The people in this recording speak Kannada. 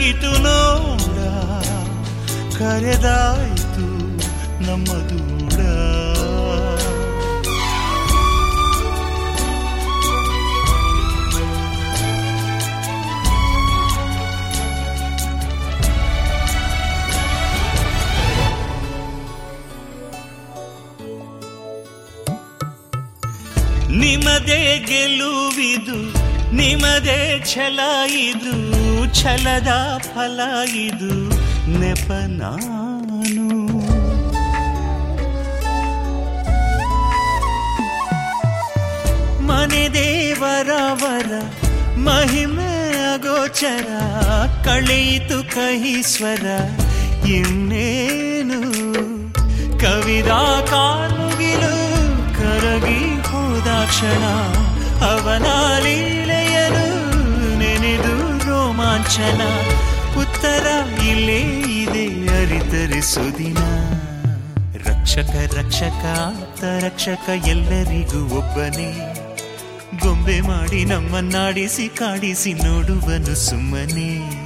ಬೆಳಗಿತು ನೋಡ ಕರೆದಾಯಿತು ನಮ್ಮ ದೂಡ ನಿಮದೇ ಗೆಲುವಿದು ನಿಮದೇ ಛಲ ಇದು ಛಲದ ಫಲ ಇದು ನೆಪ ನಾನು ಮನೆ ದೇವರವರ ಮಹಿಮೆ ಅಗೋಚರ ಕಳೆಯಿತು ಕಹಿ ಸ್ವರ ಇನ್ನೇನು ಕವಿದ ಕಾರ್ಮುಗಿಲು ಕರಗಿ ಹೋದಾಕ್ಷಣ ಅವನ ಲೀಲೆಯನು ನೆನೆದು ರೋಮಾಂಚನ ಉತ್ತರ ಇಲ್ಲೇ ಇದೆ ಅರಿತರಿಸು ದಿನ ರಕ್ಷಕ ರಕ್ಷಕ ಆಪ್ತ ರಕ್ಷಕ ಎಲ್ಲರಿಗೂ ಒಬ್ಬನೇ ಗೊಂಬೆ ಮಾಡಿ ನಮ್ಮನ್ನಾಡಿಸಿ ಕಾಡಿಸಿ ನೋಡುವನು ಸುಮ್ಮನೆ